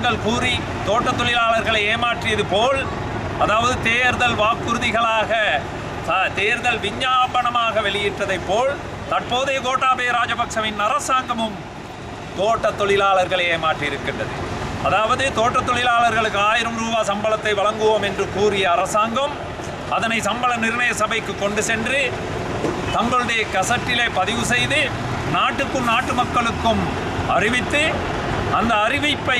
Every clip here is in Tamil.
வாக்குறுதிகள் கூறி தோட்ட தொழிலாளர்களை ஏமாற்றியது போல் அதாவது தேர்தல் வாக்குறுதிகளாக த- தேர்தல் விஞ்ஞாபனமாக வெளியிட்டதைப் போல் தற்போதைய கோட்டாபய ராஜபக்சவின் அரசாங்கமும் தோட்ட தொழிலாளர்களை ஏமாற்றியிருக்கின்றது அதாவது தோட்ட தொழிலாளர்களுக்கு ஆயிரம் ரூபாய் சம்பளத்தை வழங்குவோம் என்று கூறிய அரசாங்கம் அதனை சம்பள நிர்ணய சபைக்கு கொண்டு சென்று தங்களுடைய கசட்டிலே பதிவு செய்து நாட்டுக்கும் நாட்டு மக்களுக்கும் அறிவித்து அந்த அறிவிப்பை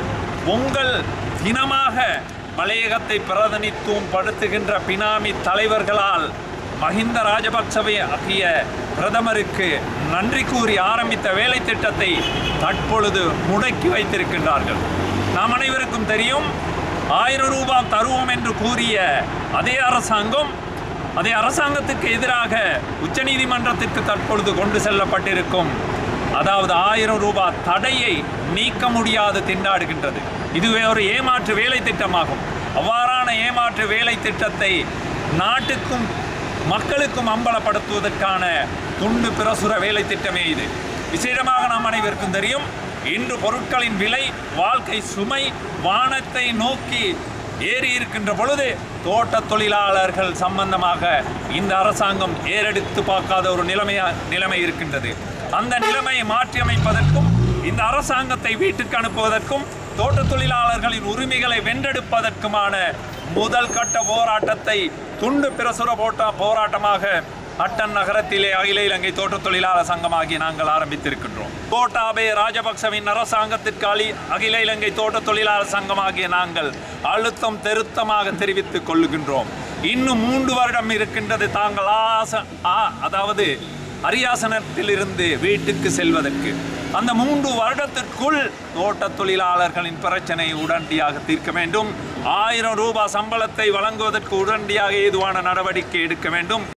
உங்கள் தினமாக மலையகத்தை பிரதிநித்துவம் படுத்துகின்ற பினாமி தலைவர்களால் மஹிந்த ராஜபக்சவை ஆகிய பிரதமருக்கு நன்றி கூறி ஆரம்பித்த வேலை திட்டத்தை தற்பொழுது முடக்கி வைத்திருக்கின்றார்கள் நாம் அனைவருக்கும் தெரியும் ஆயிரம் ரூபாய் தருவோம் என்று கூறிய அதே அரசாங்கம் அதே அரசாங்கத்துக்கு எதிராக உச்சநீதிமன்றத்திற்கு தற்பொழுது கொண்டு செல்லப்பட்டிருக்கும் அதாவது ஆயிரம் ரூபாய் தடையை நீக்க முடியாது திண்டாடுகின்றது இதுவே ஒரு ஏமாற்று வேலை திட்டமாகும் அவ்வாறான ஏமாற்று வேலை திட்டத்தை நாட்டுக்கும் மக்களுக்கும் அம்பலப்படுத்துவதற்கான துண்டு பிரசுர வேலை திட்டமே இது விசேடமாக நாம் அனைவருக்கும் தெரியும் இன்று பொருட்களின் விலை வாழ்க்கை சுமை வானத்தை நோக்கி ஏறி இருக்கின்ற பொழுது தோட்ட தொழிலாளர்கள் சம்பந்தமாக இந்த அரசாங்கம் ஏறெடுத்து பார்க்காத ஒரு நிலைமையா நிலைமை இருக்கின்றது அந்த நிலைமையை மாற்றியமைப்பதற்கும் இந்த அரசாங்கத்தை வீட்டுக்கு அனுப்புவதற்கும் தோட்ட தொழிலாளர்களின் உரிமைகளை வென்றெடுப்பதற்குமான முதல் கட்ட போராட்டத்தை துண்டு பிரசுர போட்ட போராட்டமாக அட்டன் நகரத்திலே அகில இலங்கை தோட்ட தொழிலாளர் சங்கமாகி நாங்கள் ஆரம்பித்திருக்கின்றோம் கோட்டாபய ராஜபக்சவின் அரசாங்கத்திற்கு அலி அகில இலங்கை தோட்ட தொழிலாளர் சங்கமாகிய நாங்கள் அழுத்தம் திருத்தமாக தெரிவித்துக் கொள்ளுகின்றோம் இன்னும் மூன்று வருடம் இருக்கின்றது தாங்கள் ஆச ஆ அதாவது அரியாசனத்திலிருந்து வீட்டுக்கு செல்வதற்கு அந்த மூன்று வருடத்திற்குள் தோட்ட தொழிலாளர்களின் பிரச்சனை உடனடியாக தீர்க்க வேண்டும் ஆயிரம் ரூபாய் சம்பளத்தை வழங்குவதற்கு உடனடியாக ஏதுவான நடவடிக்கை எடுக்க வேண்டும்